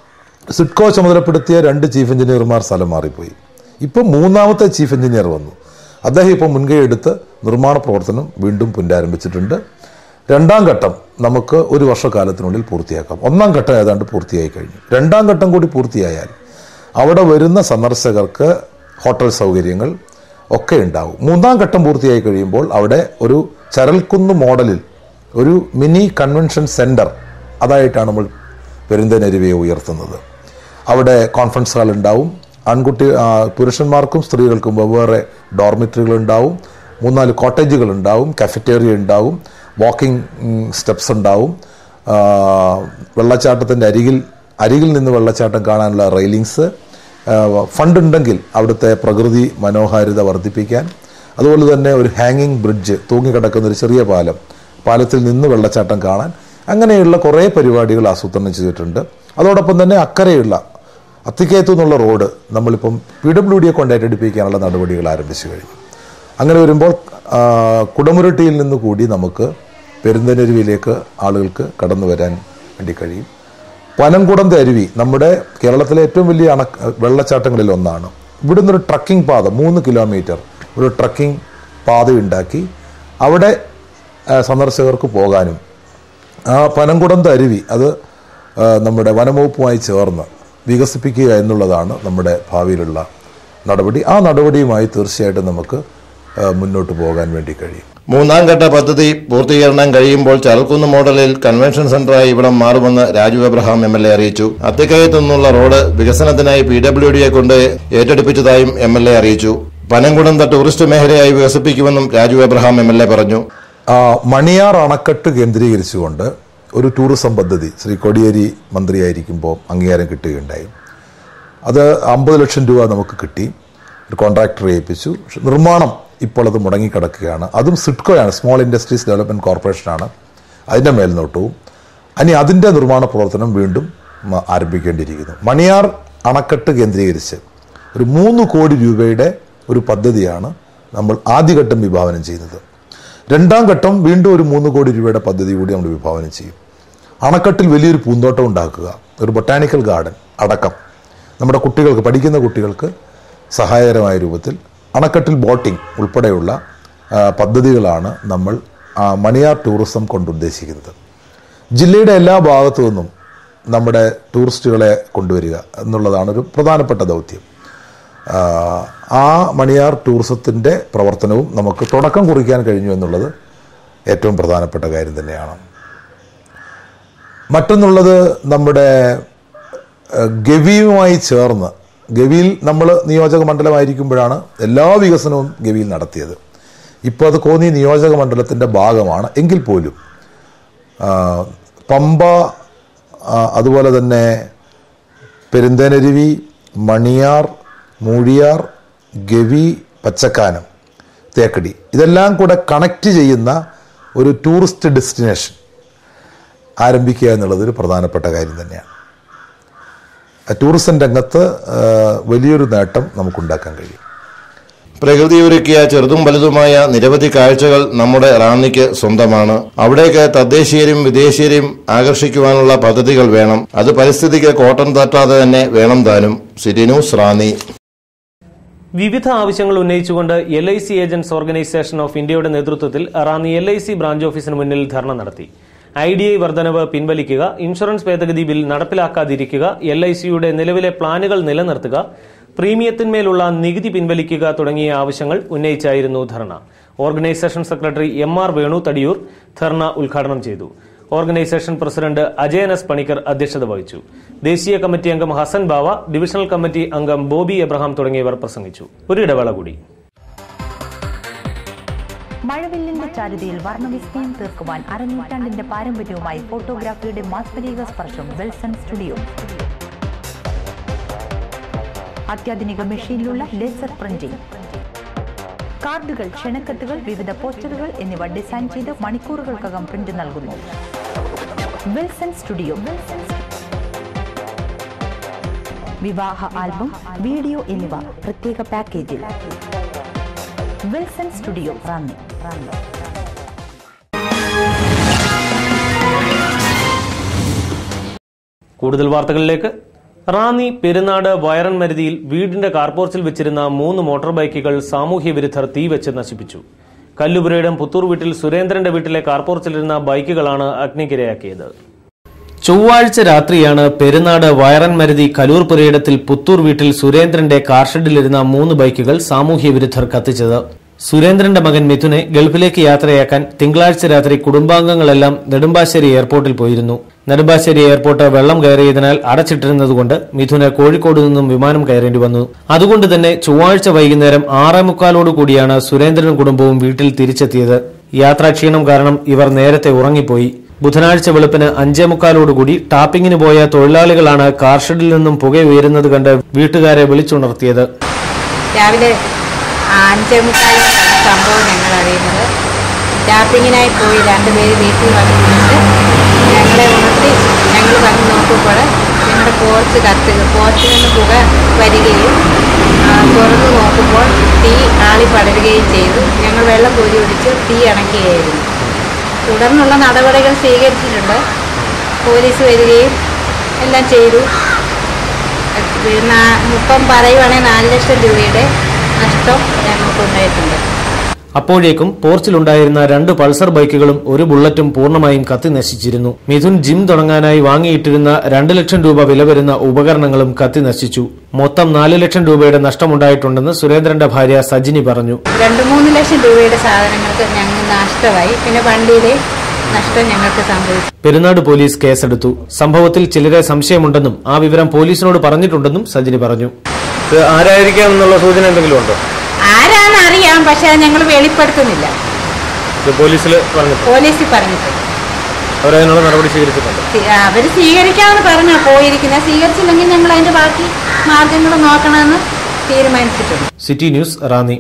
സിഡ്കോ ചുമതലപ്പെടുത്തിയ രണ്ട് ചീഫ് എഞ്ചിനീയർമാർ സ്ഥലം മാറിപ്പോയി ഇപ്പം മൂന്നാമത്തെ ചീഫ് എഞ്ചിനീയർ വന്നു അദ്ദേഹം ഇപ്പം മുൻകൈ എടുത്ത് നിർമ്മാണ പ്രവർത്തനം വീണ്ടും പുനരാരംഭിച്ചിട്ടുണ്ട് രണ്ടാം ഘട്ടം നമുക്ക് ഒരു വർഷക്കാലത്തിനുള്ളിൽ പൂർത്തിയാക്കാം ഒന്നാം ഘട്ടം ഏതാണ്ട് പൂർത്തിയായി കഴിഞ്ഞു രണ്ടാം ഘട്ടം കൂടി പൂർത്തിയായാൽ അവിടെ വരുന്ന സന്ദർശകർക്ക് ഹോട്ടൽ സൗകര്യങ്ങൾ ഒക്കെ ഉണ്ടാവും മൂന്നാം ഘട്ടം പൂർത്തിയായി കഴിയുമ്പോൾ അവിടെ ഒരു ചരൽക്കുന്ന് മോഡലിൽ ഒരു മിനി കൺവെൻഷൻ സെന്റർ അതായിട്ടാണ് നമ്മൾ പെരുന്തനരുവിയെ ഉയർത്തുന്നത് അവിടെ കോൺഫറൻസ് ഹാൾ ഉണ്ടാവും ആൺകുട്ടി ആ, പുരുഷന്മാർക്കും സ്ത്രീകൾക്കും വെവ്വേറെ ഡോർമിറ്ററികൾ ഉണ്ടാവും മൂന്നാല് കോട്ടേജുകൾ ഉണ്ടാവും കഫറ്റേറിയ ഉണ്ടാവും വാക്കിംഗ് സ്റ്റെപ്സ് ഉണ്ടാവും ആ, വെള്ളച്ചാട്ടത്തിൻ്റെ അരികിൽ അരികിൽ നിന്ന് വെള്ളച്ചാട്ടം കാണാനുള്ള റെയിലിങ്സ് ഫണ്ട് ഉണ്ടെങ്കിൽ അവിടുത്തെ പ്രകൃതി മനോഹാരിത വർദ്ധിപ്പിക്കാൻ അതുപോലെ തന്നെ ഒരു ഹാങ്ങിങ് ബ്രിഡ്ജ് തൂങ്ങിക്കിടക്കുന്ന ഒരു ചെറിയ പാലം പാലത്തിൽ നിന്ന് വെള്ളച്ചാട്ടം കാണാൻ അങ്ങനെയുള്ള കുറേ പരിപാടികൾ ആസൂത്രണം ചെയ്തിട്ടുണ്ട് അതോടൊപ്പം തന്നെ അക്കരെയുള്ള അത്തിക്കയത്തു നിന്നുള്ള റോഡ് നമ്മളിപ്പം പി ഡബ്ല്യു ഡിയെ കൊണ്ട് ഏറ്റെടുപ്പിക്കാനുള്ള നടപടികൾ ആരംഭിച്ചു കഴിഞ്ഞു അങ്ങനെ വരുമ്പോൾ ആ, കുടമുരുട്ടിയിൽ നിന്ന് കൂടി നമുക്ക് പെരുന്തനരുവിയിലേക്ക് ആളുകൾക്ക് കടന്നു വരാൻ വേണ്ടി കഴിയും പനംകുടന്ത അരുവി നമ്മുടെ കേരളത്തിലെ ഏറ്റവും വലിയ അണ വെള്ളച്ചാട്ടങ്ങളിൽ ഒന്നാണ് ഇവിടുന്ന് ഒരു ട്രക്കിംഗ് പാത മൂന്ന് കിലോമീറ്റർ ഒരു ട്രക്കിംഗ് പാതയുണ്ടാക്കി അവിടെ ആ, സന്ദർശകർക്ക് പോകാനും ആ പനംകുടന്ത അരുവി അത് ആ, നമ്മുടെ വനംവകുപ്പുമായി ചേർന്ന് വികസിപ്പിക്കുക എന്നുള്ളതാണ് നമ്മുടെ ഭാവിയിലുള്ള നടപടി ആ നടപടിയുമായി തീർച്ചയായിട്ടും നമുക്ക് ആ, മുന്നോട്ട് പോകാൻ വേണ്ടി കഴിയും മൂന്നാം ഘട്ട പദ്ധതി പൂർത്തീകരണം കഴിയുമ്പോൾ ചരൽക്കുന്ന് മോഡലിൽ കൺവെൻഷൻ സെന്ററായി ഇവിടം മാറുമെന്ന് Raju Abraham M L A അറിയിച്ചു അത്തിക്കയത്തു നിന്നുള്ള റോഡ് വികസനത്തിനായി പി ഡബ്ല്യു ഡിയെ കൊണ്ട് ഏറ്റെടുപ്പിച്ചതായും എം എൽ എ അറിയിച്ചു പനംകുടന്ത ടൂറിസ്റ്റ് മേഖലയായി വികസിപ്പിക്കുമെന്നും Raju Abraham M L A പറഞ്ഞു ആ, മണിയാർ അണക്കെട്ട് കേന്ദ്രീകരിച്ചുകൊണ്ട് ഒരു ടൂറിസം പദ്ധതി ശ്രീ കോടിയേരി മന്ത്രിയായിരിക്കുമ്പോൾ അംഗീകാരം കിട്ടുകയുണ്ടായി അത് അമ്പത് ലക്ഷം രൂപ നമുക്ക് കിട്ടി ഒരു കോൺട്രാക്ടറെ ഏൽപ്പിച്ചു പക്ഷെ നിർമ്മാണം ഇപ്പോൾ അത് മുടങ്ങിക്കിടക്കുകയാണ് അതും സിഡ്കോയാണ് സ്മോൾ ഇൻഡസ്ട്രീസ് ഡെവലപ്മെൻറ്റ് കോർപ്പറേഷനാണ് അതിൻ്റെ മേൽനോട്ടവും ഇനി അതിൻ്റെ നിർമ്മാണ പ്രവർത്തനം വീണ്ടും മ- ആരംഭിക്കേണ്ടിയിരിക്കുന്നു മണിയാർ അണക്കെട്ട് കേന്ദ്രീകരിച്ച് ഒരു മൂന്ന് കോടി രൂപയുടെ ഒരു പദ്ധതിയാണ് നമ്മൾ ആദ്യഘട്ടം വിഭാവനം ചെയ്യുന്നത് രണ്ടാം ഘട്ടം വീണ്ടും ഒരു മൂന്ന് കോടി രൂപയുടെ പദ്ധതി കൂടി നമ്മൾ വിഭാവനം ചെയ്യും അണക്കെട്ടിൽ വലിയൊരു പൂന്തോട്ടം ഉണ്ടാക്കുക ഒരു ബൊട്ടാനിക്കൽ ഗാർഡൻ അടക്കം നമ്മുടെ കുട്ടികൾക്ക് പഠിക്കുന്ന കുട്ടികൾക്ക് സഹായകരമായ രൂപത്തിൽ അണക്കെട്ടിൽ ബോട്ടിംഗ് ഉൾപ്പെടെയുള്ള ആ, പദ്ധതികളാണ് നമ്മൾ ആ, മണിയാർ ടൂറിസം കൊണ്ട് ഉദ്ദേശിക്കുന്നത് ജില്ലയുടെ എല്ലാ ഭാഗത്തു നിന്നും നമ്മുടെ ടൂറിസ്റ്റുകളെ കൊണ്ടുവരിക എന്നുള്ളതാണ് ഒരു പ്രധാനപ്പെട്ട ദൗത്യം ആ, ആ മണിയാർ ടൂറിസത്തിൻ്റെ പ്രവർത്തനവും നമുക്ക് തുടക്കം കുറിക്കാൻ കഴിഞ്ഞു എന്നുള്ളത് ഏറ്റവും പ്രധാനപ്പെട്ട കാര്യം തന്നെയാണ് മറ്റൊന്നുള്ളത് നമ്മുടെ ഏഹ്, ഗവിയുമായി ചേർന്ന് ഗവിയിൽ നമ്മൾ നിയോജക മണ്ഡലമായിരിക്കുമ്പോഴാണ് എല്ലാ വികസനവും ഗവിയിൽ നടത്തിയത് ഇപ്പോൾ അത് കോന്നി നിയോജക മണ്ഡലത്തിൻ്റെ ഭാഗമാണ് എങ്കിൽ പോലും ആ, പമ്പ ആ, അതുപോലെ തന്നെ പെരുന്തേനരുവി മണിയാർ മൂഴിയാർ ഗവി പച്ചക്കാനം തേക്കടി ഇതെല്ലാം കൂടെ കണക്ട് ചെയ്യുന്ന ഒരു ടൂറിസ്റ്റ് ഡെസ്റ്റിനേഷൻ ആരംഭിക്കുക എന്നുള്ളത് ഒരു പ്രധാനപ്പെട്ട കാര്യം തന്നെയാണ് ആ ടൂറിസം രംഗത്ത് ആ, വലിയൊരു നേട്ടം നമുക്കുണ്ടാക്കാൻ കഴിയും പ്രകൃതി ഒരുക്കിയ ചെറുതും വലുതുമായ നിരവധി കാഴ്ചകൾ നമ്മുടെ റാന്നിക്ക് സ്വന്തമാണ് അവിടേക്ക് തദ്ദേശീയരും വിദേശീയരും ആകർഷിക്കുവാനുള്ള പദ്ധതികൾ വേണം അത് പരിസ്ഥിതിക്ക് കോട്ടം തട്ടാതെ തന്നെ വേണം താനും സിറ്റി ന്യൂസ് റാന്നി വിവിധ ആവശ്യങ്ങൾ ഉന്നയിച്ചുകൊണ്ട് L I C agents organisation of ഇന്ത്യയുടെ നേതൃത്വത്തിൽ Ranni L I C branch ഓഫീസിന് മുന്നിൽ ധർണ നടത്തി ഐ ഡി ഐ വർധനവ് പിൻവലിക്കുക ഇൻഷുറൻസ് ഭേദഗതി ബിൽ നടപ്പിലാക്കാതിരിക്കുക എൽ ഐ സിയുടെ നിലവിലെ പ്ലാനുകൾ നിലനിർത്തുക പ്രീമിയത്തിന്മേലുള്ള നികുതി പിൻവലിക്കുക തുടങ്ങിയ ആവശ്യങ്ങൾ ഉന്നയിച്ചായിരുന്നു dharna organisation secretary M R Venu Thadiyoor dharna ഉദ്ഘാടനം ചെയ്തു organisation president Ajayan S Panicker അധ്യക്ഷത വഹിച്ചു ദേശീയ കമ്മിറ്റി അംഗം ഹസൻ ബാവ ഡിവിഷണൽ കമ്മിറ്റി അംഗം ബോബി എബ്രഹാം തുടങ്ങിയവർ പ്രസംഗിച്ചു ഒരു ഇടവേള കൂടി മഴവില്ലിന്റെ ചാരുതയിൽ വർണ്ണവിസ്മയം തീർക്കുവാൻ അരനൂറ്റാണ്ടിന്റെ പാരമ്പര്യവുമായി ഫോട്ടോഗ്രാഫിയുടെ മാസ്മരിക സ്പർശം വെൽസൺ സ്റ്റുഡിയോ അത്യാധുനിക മെഷീനിലുള്ള ലേസർ പ്രിന്റിംഗ് കാർഡുകൾ ക്ഷണക്കത്തുകൾ വിവിധ പോസ്റ്ററുകൾ എന്നിവ ഡിസൈൻ ചെയ്ത് മണിക്കൂറുകൾക്കകം പ്രിന്റ് നൽകുന്നു വിൽസൺ സ്റ്റുഡിയോ വിവാഹ ആൽബം വീഡിയോ എന്നിവ പ്രത്യേക പാക്കേജിൽ വിൽസൺ സ്റ്റുഡിയോ റാന്നി റാന്നി കൂടുതൽ വാർത്തകളിലേക്ക് റാന്നി പെരുന്നാട് വയറൻ മരുതിയിൽ വീടിന്റെ കാർപോർച്ചിൽ വെച്ചിരുന്ന മൂന്ന് മോട്ടോർ ബൈക്കുകൾ സാമൂഹ്യ വിരുദ്ധർ തീവെച്ച് നശിപ്പിച്ചു കല്ലുപുരയിടം പുത്തൂർ വീട്ടിൽ സുരേന്ദ്രന്റെ വീട്ടിലെ കാർപോർച്ചിലിരുന്ന ബൈക്കുകളാണ് അഗ്നിക്കിരയാക്കിയത് ചൊവ്വാഴ്ച രാത്രിയാണ് പെരുന്നാട് വയറൻ മരുതി കലൂർ പുരയിടത്തിൽ പുത്തൂർ വീട്ടിൽ സുരേന്ദ്രന്റെ കാർഷെഡിലിരുന്ന മൂന്ന് ബൈക്കുകൾ സാമൂഹ്യ വിരുദ്ധർ കത്തിച്ചത് സുരേന്ദ്രന്റെ മകൻ മിഥുനെ ഗൾഫിലേക്ക് യാത്രയാക്കാൻ തിങ്കളാഴ്ച രാത്രി കുടുംബാംഗങ്ങളെല്ലാം നെടുമ്പാശ്ശേരി എയർപോർട്ടിൽ പോയിരുന്നു നെടുമ്പാശ്ശേരി എയർപോർട്ട് വെള്ളം കയറിയതിനാൽ അടച്ചിട്ടിരുന്നതുകൊണ്ട് മിഥുന് കോഴിക്കോട് നിന്നും വിമാനം കയറേണ്ടി വന്നു അതുകൊണ്ട് തന്നെ ചൊവ്വാഴ്ച വൈകുന്നേരം ആറേ മുക്കാലോട് കൂടിയാണ് സുരേന്ദ്രനും കുടുംബവും വീട്ടിൽ തിരിച്ചെത്തിയത് യാത്രാക്ഷീണം കാരണം ഇവർ നേരത്തെ ഉറങ്ങിപ്പോയി ബുധനാഴ്ച വെളുപ്പിന് അഞ്ചേ മുക്കാലോടുകൂടി ടാപ്പിങ്ങിന് പോയ തൊഴിലാളികളാണ് കാർഷെഡിൽ നിന്നും പുക ഉയരുന്നത് കണ്ട് വീട്ടുകാരെ വിളിച്ചുണർത്തിയത് രാവിലെ അഞ്ചേ മുക്കാലോട്ടാണ് സംഭവം ഞങ്ങൾ അറിയുന്നത് ടാപ്പിങ്ങിനായി പോയി രണ്ടുപേര് വീട്ടിൽ വന്ന് വിളിച്ച് ഞങ്ങളെ ഉണർത്തി ഞങ്ങൾ വന്ന് നോക്കുമ്പോൾ ഞങ്ങളുടെ പോർച്ച് കത്തുക പോർച്ചിൽ നിന്ന് പുക വരികയും ആ, തുറന്ന് നോക്കുമ്പോൾ തീ ആളി പടരുകയും ചെയ്തു ഞങ്ങൾ വെള്ളം കോരി ഒഴിച്ച് തീ അണയ്ക്കുകയായിരുന്നു തുടർന്നുള്ള നടപടികൾ സ്വീകരിച്ചിട്ടുണ്ട് പോലീസ് വരികയും എല്ലാം ചെയ്തു നാ- ഇപ്പം പറയുവാണെങ്കിൽ നാല് ലക്ഷം രൂപയുടെ നഷ്ടം ഞങ്ങൾക്കുണ്ടായിട്ടുണ്ട് അപ്പോഴേക്കും പോർച്ചിലുണ്ടായിരുന്ന രണ്ട് പൾസർ ബൈക്കുകളും ഒരു ബുള്ളറ്റും പൂർണ്ണമായും കത്തി നശിച്ചിരുന്നു മിഥുൻ ജിം തുടങ്ങാനായി വാങ്ങിയിട്ടിരുന്ന രണ്ട് ലക്ഷം രൂപ വില വരുന്ന ഉപകരണങ്ങളും കത്തി നശിച്ചു മൊത്തം നാല് ലക്ഷം രൂപയുടെ നഷ്ടമുണ്ടായിട്ടുണ്ടെന്ന് സുരേന്ദ്രന്റെ ഭാര്യ സജിനി പറഞ്ഞു രണ്ട് മൂന്ന് ലക്ഷം രൂപയുടെ സാധനങ്ങൾക്ക് ഞങ്ങൾ നഷ്ടമായി പിന്നെ വണ്ടിയിലെ നഷ്ടം ഞങ്ങൾക്ക് സംഭവിച്ചു പെരുന്നാട് പോലീസ് കേസെടുത്തു സംഭവത്തിൽ ചിലരെ സംശയമുണ്ടെന്നും ആ വിവരം പോലീസിനോട് പറഞ്ഞിട്ടുണ്ടെന്നും സജിനി പറഞ്ഞു ആരായിരിക്കാം എന്നുള്ള സൂചന എന്തെങ്കിലും ഉണ്ടോ ആരാന്ന് അറിയാം പക്ഷെ അത് ഞങ്ങൾ വെളിപ്പെടുത്തുന്നില്ല പോലീസിൽ പറഞ്ഞു പോലീസിൽ പറഞ്ഞിട്ടുണ്ട് അവരതിനുള്ള നടപടി സ്വീകരിച്ചിട്ടുണ്ട് അവർ സ്വീകരിക്കാമെന്ന് പറഞ്ഞാ പോയിരിക്കുന്നത് സ്വീകരിച്ചില്ലെങ്കിൽ ഞങ്ങൾ അതിന്റെ ബാക്കി മാർഗങ്ങൾ നോക്കണമെന്ന് തീരുമാനിച്ചിട്ടുണ്ട് സിറ്റി ന്യൂസ് റാന്നി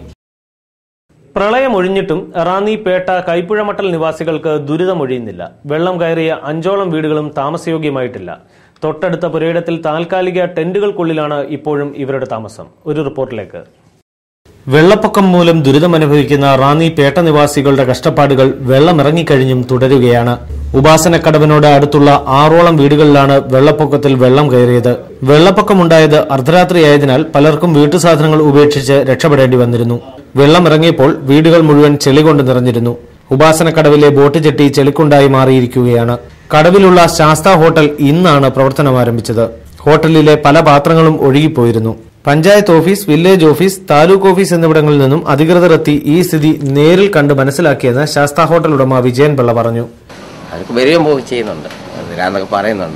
പ്രളയമൊഴിഞ്ഞിട്ടും റാന്നി പേട്ട കൈപ്പുഴമട്ടൽ നിവാസികൾക്ക് ദുരിതമൊഴിയുന്നില്ല വെള്ളം കയറിയ അഞ്ചോളം വീടുകളും താമസയോഗ്യമായിട്ടില്ല തൊട്ടടുത്ത പുരയിടത്തിൽ താൽക്കാലിക ടെന്റുകൾക്കുള്ളിലാണ് ഇപ്പോഴും ഇവരുടെ താമസം ഒരു റിപ്പോർട്ടിലേക്ക് വെള്ളപ്പൊക്കം മൂലം ദുരിതമനുഭവിക്കുന്ന റാന്നി പേട്ട നിവാസികളുടെ കഷ്ടപ്പാടുകൾ വെള്ളമിറങ്ങിക്കഴിഞ്ഞും തുടരുകയാണ് ഉപാസനക്കടവിനോട് അടുത്തുള്ള ആറോളം വീടുകളിലാണ് വെള്ളപ്പൊക്കത്തിൽ വെള്ളം കയറിയത് വെള്ളപ്പൊക്കമുണ്ടായത് അർദ്ധരാത്രിയായതിനാൽ പലർക്കും വീട്ടുസാധനങ്ങൾ ഉപേക്ഷിച്ച് രക്ഷപ്പെടേണ്ടി വന്നിരുന്നു വെള്ളമിറങ്ങിയപ്പോൾ വീടുകൾ മുഴുവൻ ചെളി കൊണ്ട് നിറഞ്ഞിരുന്നു ഉപാസനക്കടവിലെ ബോട്ട് ചെട്ടി ചെളിക്കുണ്ടായി മാറിയിരിക്കുകയാണ് കടവിലുള്ള ശാസ്ത ഹോട്ടൽ ഇന്നാണ് പ്രവർത്തനം ആരംഭിച്ചത് ഹോട്ടലിലെ പല പാത്രങ്ങളും ഒഴുകിപ്പോയിരുന്നു panchayat office village office taluk office എന്നിവിടങ്ങളിൽ നിന്നും അധികൃതർ എത്തി ഈ സ്ഥിതി നേരിൽ കണ്ട് മനസ്സിലാക്കിയെന്ന് ശാസ്ത ഹോട്ടൽ ഉടമ വിജയൻ പിള്ള പറഞ്ഞു അതൊക്കെ വരികയും പോവുകയും ചെയ്യുന്നുണ്ട് വരാന്നൊക്കെ പറയുന്നുണ്ട്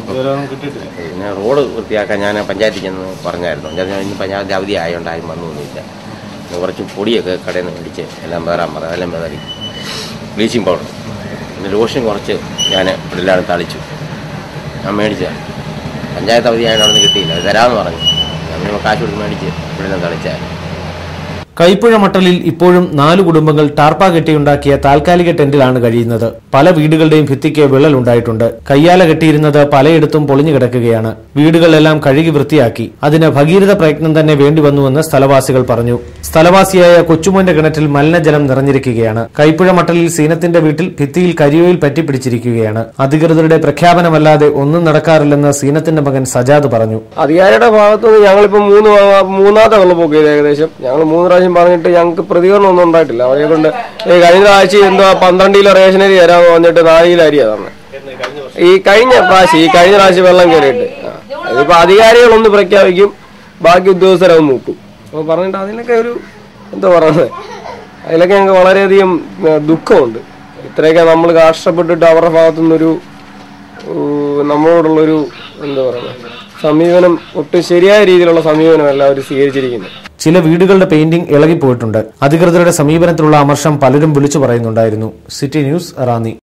പിന്നെ റോഡ് വൃത്തിയാക്കാൻ ഞാൻ പഞ്ചായത്തിൽ ചെന്ന് പറഞ്ഞായിരുന്നു പഞ്ചായത്ത് ഇന്ന് പഞ്ചായത്ത് അവധി ആയതുകൊണ്ട് ആരും വന്നൊന്നുമില്ല പിന്നെ കുറച്ച് പൊടിയൊക്കെ കടയിൽ നിന്ന് മേടിച്ച് എല്ലാം വേറാൻ പറയാം എല്ലാം വേറി ബ്ലീച്ചിങ് പൗഡർ പിന്നെ ലോഷൻ കുറച്ച് ഞാൻ ഇവിടെല്ലാം തളിച്ചു ഞാൻ മേടിച്ചതാണ് പഞ്ചായത്ത് അവധി ആയതുകൊണ്ട് അവിടെ നിന്ന് കിട്ടിയില്ല അത് തരാമെന്ന് പറഞ്ഞു ഞാൻ പിന്നെ കാശ് കൊടുത്ത് മേടിച്ച് ഇവിടെല്ലാം തളിച്ചായിരുന്നു കൈപ്പുഴ മട്ടലിൽ ഇപ്പോഴും നാല് കുടുംബങ്ങൾ ടാർപ്പ കെട്ടിയുണ്ടാക്കിയ താൽക്കാലിക ടെന്റിലാണ് കഴിയുന്നത് പല വീടുകളുടെയും ഭിത്തിക്ക് വിള്ളലുണ്ടായിട്ടുണ്ട് കയ്യാല കെട്ടിയിരുന്നത് പലയിടത്തും പൊളിഞ്ഞു കിടക്കുകയാണ് വീടുകളെല്ലാം കഴുകി വൃത്തിയാക്കി അതിന് ഭഗീരഥ പ്രയത്നം തന്നെ വേണ്ടിവന്നുവെന്ന് സ്ഥലവാസികൾ പറഞ്ഞു സ്ഥലവാസിയായ കൊച്ചുമോന്റെ കിണറ്റിൽ മലിനജലം നിറഞ്ഞിരിക്കുകയാണ് കൈപ്പുഴ മട്ടലിൽ സീനത്തിന്റെ വീട്ടിൽ ഭിത്തിയിൽ കരിയോയിൽ പറ്റിപ്പിടിച്ചിരിക്കുകയാണ് അധികൃതരുടെ പ്രഖ്യാപനമല്ലാതെ ഒന്നും നടക്കാറില്ലെന്ന് സീനത്തിന്റെ മകൻ സജാദ് പറഞ്ഞു അധികാരിയുടെ ഭാഗത്തുനിന്ന് ഞങ്ങളിപ്പോ മൂന്ന് വാ- മൂന്നാമത്തെ വെള്ളപ്പൊക്കം ഇത് ഏകദേശം ഞങ്ങൾ മൂന്ന് പ്രാവശ്യം പറഞ്ഞിട്ട് ഞങ്ങൾക്ക് പ്രതികരണം ഒന്നും ഉണ്ടായിട്ടില്ല അവരെ കൊണ്ട് ഈ കഴിഞ്ഞ ആഴ്ച എന്തോ പന്ത്രണ്ട് കിലോ റേഷനരി തരാമെന്ന് പറഞ്ഞിട്ട് നാല് കിലോ അരിയാ തന്നെ ഈ കഴിഞ്ഞ പ്രാവശ്യം ഈ കഴിഞ്ഞ പ്രാവശ്യം വെള്ളം കയറിയിട്ട് ആ. ഇതിപ്പോ അധികാരികളൊന്ന് പ്രഖ്യാപിക്കും ബാക്കി ഉദ്യോഗസ്ഥരത് നോക്കും അപ്പൊ പറഞ്ഞിട്ട് അതിനൊക്കെ ഒരു എന്താ പറയുന്നത് അതിലൊക്കെ ഞങ്ങൾക്ക് വളരെയധികം ഏ, ദുഃഖമുണ്ട് ഇത്രയൊക്കെ നമ്മൾ കഷ്ടപ്പെട്ടിട്ട് അവരുടെ ഭാഗത്തുനിന്നൊരു ഏഹ് നമ്മളോടുള്ളൊരു എന്താ പറയുക സമീപനം ഒട്ടും ശരിയായ രീതിയിലുള്ള സമീപനമല്ല അവർ സ്വീകരിച്ചിരിക്കുന്നത് ചില വീടുകളുടെ പെയിന്റിംഗ് ഇളകിപ്പോയിട്ടുണ്ട് അധികൃതരുടെ സമീപനത്തിലുള്ള അമർഷം പലരും വിളിച്ചു പറയുന്നുണ്ടായിരുന്നു സിറ്റി ന്യൂസ് റാന്നി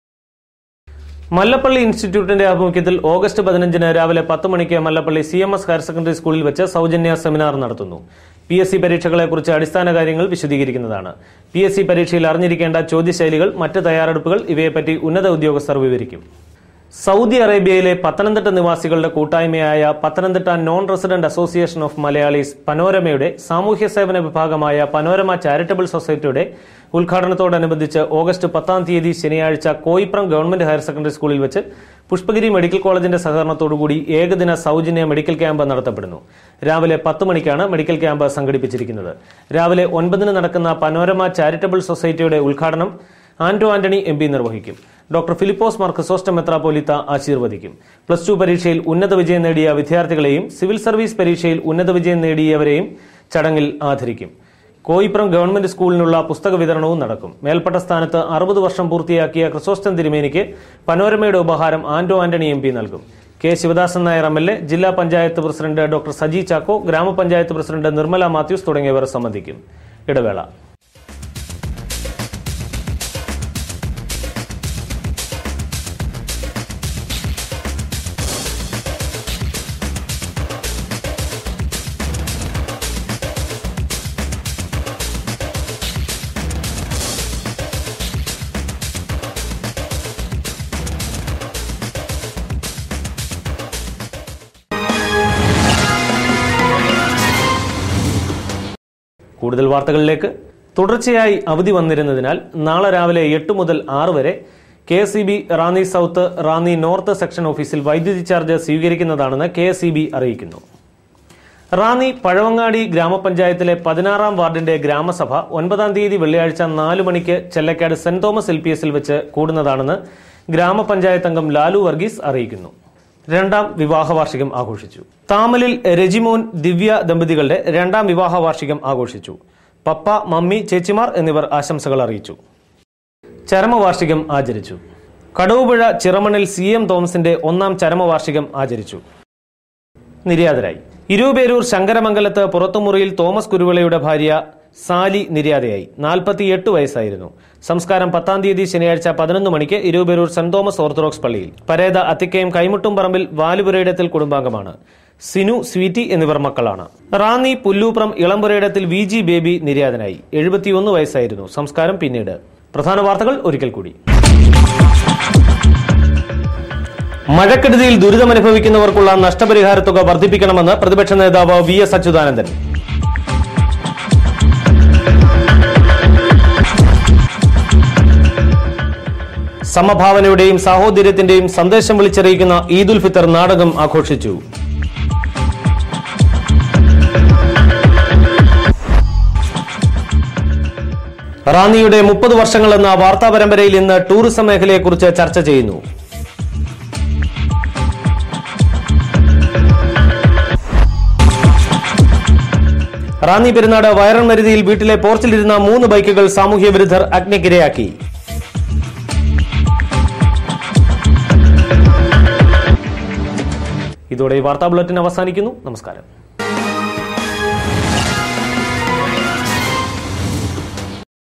മല്ലപ്പള്ളി ഇൻസ്റ്റിറ്റ്യൂട്ടിന്റെ ആഭിമുഖ്യത്തിൽ ഓഗസ്റ്റ് പതിനഞ്ചിന് രാവിലെ പത്ത് മണിക്ക് Mallappally C M S higher secondary സ്കൂളിൽ വെച്ച് സൗജന്യ സെമിനാർ നടത്തുന്നു പി എസ് സി പരീക്ഷകളെക്കുറിച്ച് അടിസ്ഥാന കാര്യങ്ങൾ വിശദീകരിക്കുന്നതാണ് പി എസ് സി പരീക്ഷയിൽ അറിഞ്ഞിരിക്കേണ്ട ചോദ്യശൈലികൾ മറ്റ് തയ്യാറെടുപ്പുകൾ ഇവയെപ്പറ്റി ഉന്നത ഉദ്യോഗസ്ഥർ വിവരിക്കും സൗദി അറേബ്യയിലെ പത്തനംതിട്ട നിവാസികളുടെ കൂട്ടായ്മയായ Pathanamthitta non resident association of Malayalees പനോരമയുടെ സാമൂഹ്യ സേവന വിഭാഗമായ പനോരമ ചാരിറ്റബിൾ സൊസൈറ്റിയുടെ ഉദ്ഘാടനത്തോടനുബന്ധിച്ച് ഓഗസ്റ്റ് പത്താം തീയതി ശനിയാഴ്ച കോയിപ്രം ഗവൺമെന്റ് ഹയർ സെക്കൻഡറി സ്കൂളിൽ വെച്ച് പുഷ്പഗിരി മെഡിക്കൽ കോളേജിന്റെ സഹകരണത്തോടുകൂടി ഏകദിന സൗജന്യ മെഡിക്കൽ ക്യാമ്പ് നടത്തപ്പെടുന്നു രാവിലെ പത്ത് മണിക്കാണ് മെഡിക്കൽ ക്യാമ്പ് സംഘടിപ്പിച്ചിരിക്കുന്നത് രാവിലെ ഒൻപതിന് നടക്കുന്ന പനോരമ ചാരിറ്റബിൾ സൊസൈറ്റിയുടെ ഉദ്ഘാടനം ആന്റോ ആന്റണി എം പി നിർവഹിക്കും ഡോക്ടർ ഫിലിപ്പോസ് മാർ ക്രിസോസ്റ്റം മെത്രാപ്പോലിത്ത ആശീർവദിക്കും പ്ലസ് ടു പരീക്ഷയിൽ ഉന്നത വിജയം നേടിയ വിദ്യാർത്ഥികളെയും സിവിൽ സർവീസ് പരീക്ഷയിൽ ഉന്നത വിജയം നേടിയവരെയും ചടങ്ങിൽ ആദരിക്കും കോയിപ്രം ഗവൺമെന്റ് സ്കൂളിനുള്ള പുസ്തക വിതരണവും നടക്കും മേൽപ്പെട്ട സ്ഥാനത്ത് അറുപത് വർഷം പൂർത്തിയാക്കിയ ക്രിസോസ്റ്റം തിരുമേനിക്ക് പനോരമയുടെ ഉപഹാരം ആന്റോ ആന്റണി എം പി നൽകും K Sivadasan Nair M L A ജില്ലാ പഞ്ചായത്ത് പ്രസിഡന്റ് ഡോക്ടർ സജി ചാക്കോ ഗ്രാമപഞ്ചായത്ത് പ്രസിഡന്റ് നിർമ്മല മാത്യൂസ് തുടങ്ങിയവർ സംബന്ധിക്കും ഇടവേള കൂടുതൽ വാർത്തകളിലേക്ക് തുടർച്ചയായി അവധി വന്നിരുന്നതിനാൽ നാളെ രാവിലെ എട്ട് മുതൽ ആറ് വരെ K S E B Ranni south Ranni north section ഓഫീസിൽ വൈദ്യുതി ചാർജ് സ്വീകരിക്കുന്നതാണെന്ന് കെ എസ് ഇ ബി അറിയിക്കുന്നു റാന്നി പഴവങ്ങാടി ഗ്രാമപഞ്ചായത്തിലെ പതിനാറാം വാർഡിന്റെ ഗ്രാമസഭ ഒൻപതാം തീയതി വെള്ളിയാഴ്ച നാലു മണിക്ക് Chellakkad saint Thomas L P എസിൽ വെച്ച് കൂടുന്നതാണെന്ന് ഗ്രാമപഞ്ചായത്ത് അംഗം ലാലു വർഗീസ് അറിയിക്കുന്നു രണ്ടാം വിവാഹ വാർഷികം ആഘോഷിച്ചു താമലിൽ രജിമോൻ ദിവ്യ ദമ്പതികളുടെ രണ്ടാം വിവാഹ വാർഷികം ആഘോഷിച്ചു പപ്പ മമ്മി ചേച്ചിമാർ എന്നിവർ ആശംസകൾ അറിയിച്ചു ചരമവാർഷികം ആചരിച്ചു കടവുപുഴ ചിറമണിൽ സി എം തോമസിന്റെ ഒന്നാം ചരമവാർഷികം ആചരിച്ചു നിര്യാതരായി ഇരുപേരൂർ ശങ്കരമംഗലത്ത് പുറത്തുമുറിയിൽ തോമസ് കുരുവിളയുടെ ഭാര്യ സാലി നിര്യാതയായി നാൽപ്പത്തിയെട്ട് വയസ്സായിരുന്നു സംസ്കാരം പത്താം തീയതി ശനിയാഴ്ച പതിനൊന്ന് മണിക്ക് ഇരുപേരൂർ സെന്റ് തോമസ് ഓർത്തഡോക്സ് പള്ളിയിൽ പരേത അത്തിക്കയം കൈമുട്ടും പറമ്പിൽ വാലുപുരയിടത്തിൽ കുടുംബാംഗമാണ് സിനു സ്വീറ്റി എന്നിവർ മക്കളാണ് റാന്നി പുല്ലൂപ്രം ഇളംപുരയിടത്തിൽ വി ജി ബേബി നിര്യാതനായി എഴുപത്തിയൊന്ന് വയസ്സായിരുന്നു സംസ്കാരം പിന്നീട് പ്രധാന വാർത്തകൾ ഒരിക്കൽ കൂടി മഴക്കെടുതിയിൽ ദുരിതമനുഭവിക്കുന്നവർക്കുള്ള നഷ്ടപരിഹാര തുക വർദ്ധിപ്പിക്കണമെന്ന് പ്രതിപക്ഷ നേതാവ് വി എസ് അച്യുതാനന്ദൻ സമഭാവനയുടെയും സാഹോദര്യത്തിന്റെയും സന്ദേശം വിളിച്ചറിയിക്കുന്ന ഈദുൽ ഫിത്തർ നാടകം ആഘോഷിച്ചു റാന്നിയുടെ മുപ്പത് വർഷങ്ങൾ എന്ന വാർത്താ പരമ്പരയിൽ ഇന്ന് ടൂറിസം മേഖലയെക്കുറിച്ച് ചർച്ച ചെയ്യുന്നു റാന്നി പെരുന്നാട് വയറൺ മരുതിയിൽ വീട്ടിലെ പോർച്ചിലിരുന്ന മൂന്ന് ബൈക്കുകൾ സാമൂഹ്യ വിരുദ്ധർ അഗ്നിക്കിരയാക്കി ഇതോടെ ഈ വാർത്താ ബുള്ളറ്റിൻ അവസാനിക്കുന്നു നമസ്കാരം